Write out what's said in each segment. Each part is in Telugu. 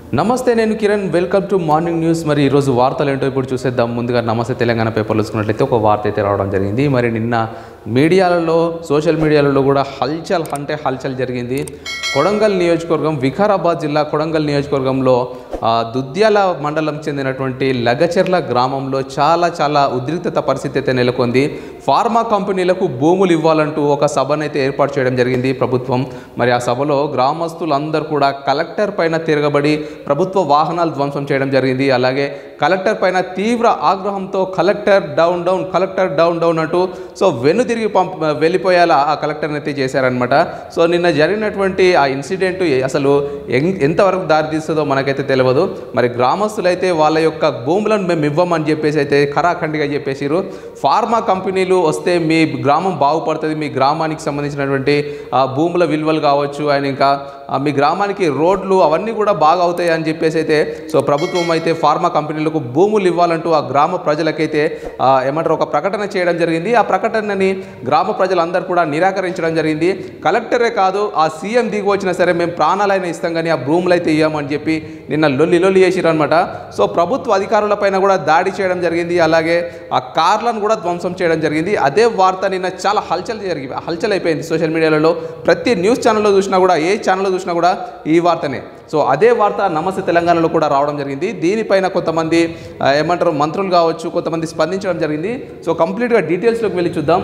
నమస్తే నేను Kiran welcome to morning news మరి ఈరోజు వార్తలు ఏంటో ఇప్పుడు చూసేద్దాం ముందుగా నమస్తే తెలంగాణ పేపర్లో చూసుకున్నట్లయితే ఒక వార్త అయితే రావడం జరిగింది మరి నిన్న మీడియాలలో సోషల్ మీడియాలలో కూడా హల్చల్ అంటే హల్చల్ జరిగింది కొడంగల్ నియోజకవర్గం వికారాబాద్ జిల్లా కొడంగల్ నియోజకవర్గంలో ఆ, దుద్యాల మండలం చెందినటువంటి లగచెర్ల గ్రామంలో చాలా చాలా ఉద్రిక్తత పరిస్థితి అయితే నెలకొంది ఫార్మా కంపెనీలకు భూములు ఇవ్వాలంటూ ఒక సభనైతే ఏర్పాటు చేయడం జరిగింది ప్రభుత్వం మరి ఆ సభలో గ్రామస్తులందరూ కూడా కలెక్టర్ పైన తిరగబడి ప్రభుత్వ వాహనాలు ధ్వంసం చేయడం జరిగింది అలాగే కలెక్టర్ పైన తీవ్ర ఆగ్రహంతో collector down down collector down down అంటూ సో వెనుదిరిగి పంప్ వెళ్ళిపోయేలా ఆ కలెక్టర్ని అయితే చేశారనమాట సో నిన్న జరిగినటువంటి ఆ ఇన్సిడెంట్ అసలు ఎం- ఎంతవరకు దారితీస్తుందో మనకైతే తెలియదు మరి గ్రామస్తులైతే వాళ్ళ యొక్క భూములను మేము ఇవ్వమని చెప్పేసి అయితే ఖరాఖండిగా చెప్పేసిరు ఫార్మా కంపెనీలు వస్తే మీ గ్రామం బాగుపడుతుంది మీ గ్రామానికి సంబంధించినటువంటి ఆ, భూముల విలువలు కావచ్చు అండ్ ఇంకా ఆ, మీ గ్రామానికి రోడ్లు అవన్నీ కూడా బాగా అవుతాయి అని చెప్పేసి అయితే సో ప్రభుత్వం అయితే ఫార్మా కంపెనీలకు భూములు ఇవ్వాలంటూ ఆ గ్రామ ప్రజలకైతే ఆ, ఏమంటారు ఒక ప్రకటన చేయడం జరిగింది ఆ ప్రకటనని గ్రామ ప్రజలందరూ కూడా నిరాకరించడం జరిగింది కలెక్టరే కాదు ఆ సీఎం దిగి వచ్చినా సరే మేము ప్రాణాలైనా ఇస్తాం కానీ ఆ భూములు అయితే ఇవ్వమని చెప్పి నిన్న లొల్లి లొల్లి చేసిరనమాట సో ప్రభుత్వ అధికారులపైన కూడా దాడి చేయడం జరిగింది అలాగే ఆ కార్లను కూడా ధ్వంసం చేయడం జరిగింది అదే వార్త నిన్న చాలా హల్చల్ జరిగి హల్చల్ అయిపోయింది సోషల్ మీడియాలలో ప్రతి న్యూస్ ఛానల్లో చూసినా కూడా ఏ ఛానల్లో చూసినా కూడా ఈ వార్తనే సో అదే వార్త నమస్తే తెలంగాణలో కూడా రావడం జరిగింది దీనిపైన కొంతమంది ఆ, ఏమంటారు మంత్రులు కావచ్చు కొంతమంది స్పందించడం జరిగింది సో కంప్లీట్గా డీటెయిల్స్లోకి వెళ్ళి చూద్దాం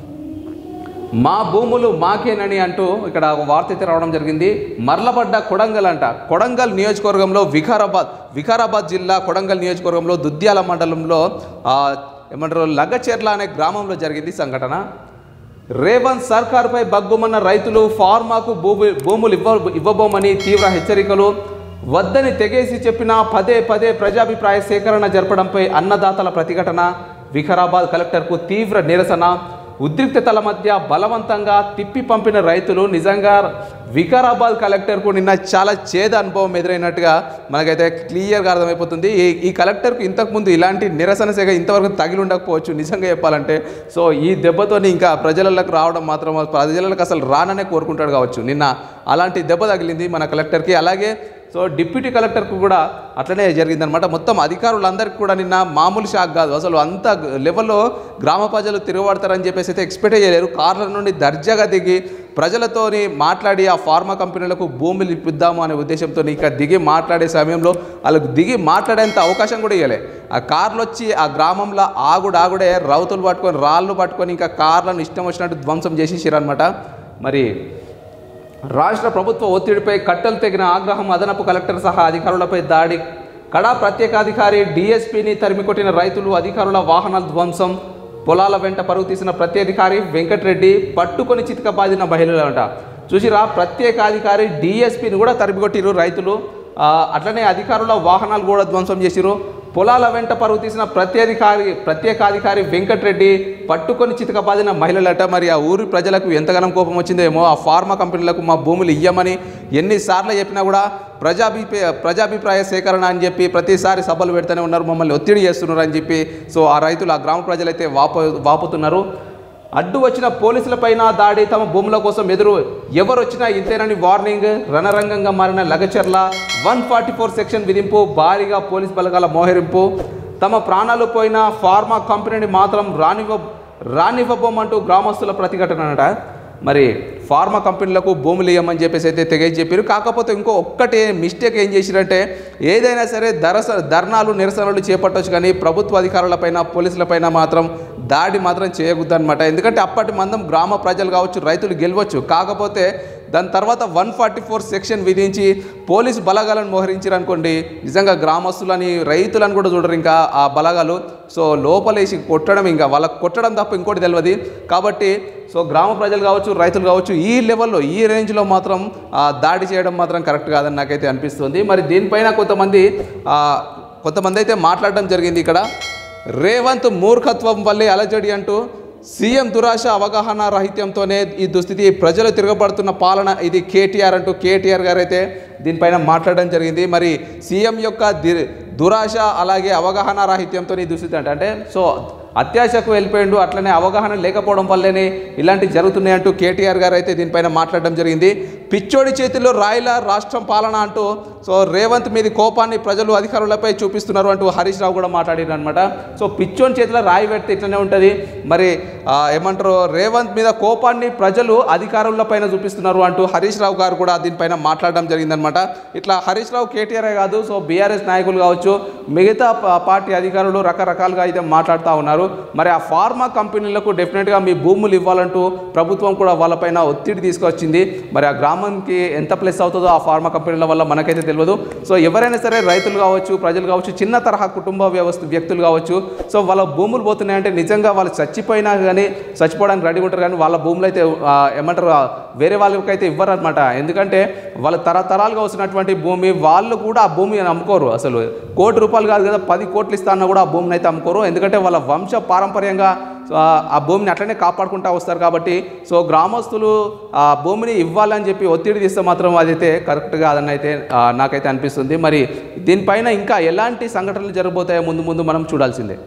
మా భూములు మాకేనని అంటూ ఇక్కడ ఒక వార్త అయితే రావడం జరిగింది మరలబడ్డ కొడంగల్ అంట కొడంగల్ నియోజకవర్గంలో వికారాబాద్ వికారాబాద్ జిల్లా కొడంగల్ నియోజకవర్గంలో దుద్యాల మండలంలో ఆ, ఏమంటారు లగచెర్ల అనే గ్రామంలో జరిగింది ఈ సంఘటన రేవంత్ సర్కార్పై బగ్గుమన్న రైతులు ఫార్మాకు భూమి భూములు ఇవ్వ ఇవ్వబోమని తీవ్ర హెచ్చరికలు వద్దని తెగేసి చెప్పిన పదే పదే ప్రజాభిప్రాయ సేకరణ జరపడంపై అన్నదాతల ప్రతిఘటన వికారాబాద్ కలెక్టర్కు తీవ్ర నిరసన ఉద్రిక్తతల మధ్య బలవంతంగా తిప్పి పంపిన రైతులు నిజంగా వికారాబాద్ కలెక్టర్కు నిన్న చాలా చేద అనుభవం ఎదురైనట్టుగా మనకైతే క్లియర్గా అర్థమైపోతుంది ఈ ఈ కలెక్టర్కు ఇంతకుముందు ఇలాంటి నిరసన సేగ ఇంతవరకు తగిలి ఉండకపోవచ్చు నిజంగా చెప్పాలంటే సో ఈ దెబ్బతోని ఇంకా ప్రజలకు రావడం మాత్రం ప్రజలకు అసలు రాననే కోరుకుంటాడు కావచ్చు నిన్న అలాంటి దెబ్బ తగిలింది మన కలెక్టర్కి అలాగే సో డిప్యూటీ కలెక్టర్కు కూడా అట్లనే జరిగిందనమాట మొత్తం అధికారులందరికీ కూడా నిన్న మామూలు షాక్ కాదు అసలు అంత లెవెల్లో గ్రామ ప్రజలు తిరగబడతారని చెప్పేసి అయితే ఎక్స్పెక్ట్ చేయలేరు కార్ల నుండి దర్జాగా దిగి ప్రజలతోని మాట్లాడి ఆ ఫార్మా కంపెనీలకు భూములు ఇప్పిద్దాము అనే ఉద్దేశంతో ఇక దిగి మాట్లాడే సమయంలో వాళ్ళకు దిగి మాట్లాడేంత అవకాశం కూడా ఇవ్వలే ఆ కార్లు వచ్చి ఆ గ్రామంలో ఆగుడు ఆగుడే రౌతులు పట్టుకొని రాళ్ళు పట్టుకొని ఇంకా కార్లను ఇష్టం వచ్చినట్టు ధ్వంసం చేసేసారనమాట మరి రాష్ట్ర ప్రభుత్వ ఒత్తిడిపై కట్టలు తెగిన ఆగ్రహం అదనపు కలెక్టర్ సహా అధికారులపై దాడి కడా ప్రత్యేకాధికారి డీఎస్పీని తరిమికొట్టిన రైతులు అధికారుల వాహనాల ధ్వంసం పొలాల వెంట పరుగు తీసిన ప్రత్యేకాధికారి వెంకటరెడ్డి పట్టుకొని చితకబాదిన మహిళలు అంట చూసిరా ప్రత్యేకాధికారి డిఎస్పీని కూడా తరిమికొట్టిరు రైతులు ఆ, అట్లనే అధికారుల వాహనాలు కూడా ధ్వంసం చేసిరు పొలాల వెంట పరుగు తీసిన ప్రత్యేకాధికారి ప్రత్యేకాధికారి వెంకటరెడ్డి పట్టుకొని చితకబాదిన మహిళలట మరి ఆ ఊరి ప్రజలకు ఎంతగానో కోపం వచ్చిందేమో ఆ ఫార్మా కంపెనీలకు మా భూములు ఇయ్యమని ఎన్నిసార్లు చెప్పినా కూడా ప్రజాభిప్రాయ ప్రజాభిప్రాయ సేకరణ అని చెప్పి ప్రతిసారి సభలు పెడుతూనే ఉన్నారు మమ్మల్ని ఒత్తిడి చేస్తున్నారు అని చెప్పి సో ఆ రైతులు ఆ గ్రామ ప్రజలైతే వాప వాపుతున్నారు అడ్డు వచ్చిన పోలీసులపైన దాడి తమ భూముల కోసం ఎదురు ఎవరు వచ్చినా ఇంతేనని వార్నింగ్ రణరంగంగా మారిన Lagacharla one forty four section విధింపు భారీగా పోలీస్ బలగాల మోహరింపు తమ ప్రాణాలు పోయిన ఫార్మా కంపెనీని మాత్రం రానివ్వ రానివ్వబోమంటూ గ్రామస్తుల ప్రతిఘటన అనట మరి ఫార్మా కంపెనీలకు భూములు ఇవ్వమని చెప్పేసి అయితే తెగేసి చెప్పారు కాకపోతే ఇంకో ఒక్కటి మిస్టేక్ ఏం చేసిరంటే ఏదైనా సరే దరస ధర్నాలు నిరసనలు చేపట్టవచ్చు కానీ ప్రభుత్వ అధికారులపైన పోలీసులపైన మాత్రం దాడి మాత్రం చేయకూడదు అనమాట ఎందుకంటే అప్పటి మందం గ్రామ ప్రజలు కావచ్చు రైతులు గెలవచ్చు కాకపోతే దాని తర్వాత వన్ ఫార్టీ ఫోర్ సెక్షన్ విధించి పోలీసు బలగాలను మోహరించారు అనుకోండి నిజంగా గ్రామస్తులని రైతులను కూడా చూడరు ఇంకా ఆ బలగాలు సో లోపలేసి కొట్టడం ఇంకా వాళ్ళకి కొట్టడం తప్ప ఇంకోటి తెలియదు కాబట్టి సో గ్రామ ప్రజలు కావచ్చు రైతులు కావచ్చు ఈ లెవెల్లో ఈ రేంజ్లో మాత్రం ఆ, దాడి చేయడం మాత్రం కరెక్ట్ కాదని నాకైతే అనిపిస్తుంది మరి దీనిపైన కొంతమంది ఆ, కొంతమంది అయితే మాట్లాడడం జరిగింది ఇక్కడ రేవంత్ మూర్ఖత్వం వల్లే అలజడి అంటూ సీఎం దురాశ అవగాహన రాహిత్యంతోనే ఈ దుస్థితి ప్రజలు తిరగబడుతున్న పాలన ఇది కేటీఆర్ అంటూ కేటీఆర్ గారు అయితే దీనిపైన మాట్లాడడం జరిగింది మరి సీఎం యొక్క ది- దురాశ అలాగే అవగాహన రాహిత్యంతో ఈ దుస్థితి అంటే అంటే సో అత్యాశకు వెళ్ళిపోయిండు అట్లనే అవగాహన లేకపోవడం వల్లనే ఇలాంటివి జరుగుతున్నాయి అంటూ కేటీఆర్ గారు అయితే దీనిపైన మాట్లాడడం జరిగింది పిచ్చోడి చేతిలో రాయిల రాష్ట్రం పాలన అంటూ సో రేవంత్ మీది కోపాన్ని ప్రజలు అధికారులపై చూపిస్తున్నారు అంటూ హరీష్ రావు కూడా మాట్లాడారు అనమాట సో పిచ్చోని చేతిలో రాయి పెడితే ఇట్లనే ఉంటుంది మరి ఆ, ఏమంటారు రేవంత్ మీద కోపాన్ని ప్రజలు అధికారులపైన చూపిస్తున్నారు అంటూ హరీష్ రావు గారు కూడా దీనిపైన మాట్లాడడం జరిగిందనమాట ఇట్లా హరీష్ రావు కేటీఆర్ కాదు సో బీఆర్ఎస్ నాయకులు కావచ్చు మిగతా ప- పార్టీ అధికారులు రకరకాలుగా అయితే మాట్లాడుతూ ఉన్నారు మరి ఆ ఫార్మా కంపెనీలకు డెఫినెట్గా మీ భూములు ఇవ్వాలంటూ ప్రభుత్వం కూడా వాళ్ళపైన ఒత్తిడి తీసుకొచ్చింది మరి ఆ గ్రామానికి ఎంత ప్లస్ అవుతుందో ఆ ఫార్మా కంపెనీల వల్ల మనకైతే తెలియదు సో ఎవరైనా సరే రైతులు కావచ్చు ప్రజలు కావచ్చు చిన్న తరహా కుటుంబ వ్యవస్థ వ్యక్తులు కావచ్చు సో వాళ్ళ భూములు పోతున్నాయంటే నిజంగా వాళ్ళు చచ్చిపోయినా కానీ చచ్చిపోవడానికి రెడీ ఉంటారు కానీ వాళ్ళ భూములు అయితే ఆ, ఏమంటారు ఆ, వేరే వాళ్ళకైతే ఇవ్వరనమాట ఎందుకంటే వాళ్ళ తరతరాలుగా వస్తున్నటువంటి భూమి వాళ్ళు కూడా ఆ భూమిని అమ్ముకోరు అసలు కోటి రూపాయలు కాదు కదా పది కోట్లు ఇస్తా అన్నా కూడా ఆ భూమిని అయితే అమ్ముకోరు ఎందుకంటే వాళ్ళ వంశ పారంపర్యంగా సో ఆ- ఆ భూమిని అట్లనే కాపాడుకుంటూ వస్తారు కాబట్టి సో గ్రామస్తులు ఆ భూమిని ఇవ్వాలని చెప్పి ఒత్తిడి తీస్తే మాత్రం అదైతే కరెక్ట్ కాదని అయితే ఆ, నాకైతే అనిపిస్తుంది మరి దీనిపైన ఇంకా ఎలాంటి సంఘటనలు జరగబోతాయో ముందు ముందు మనం చూడాల్సిందే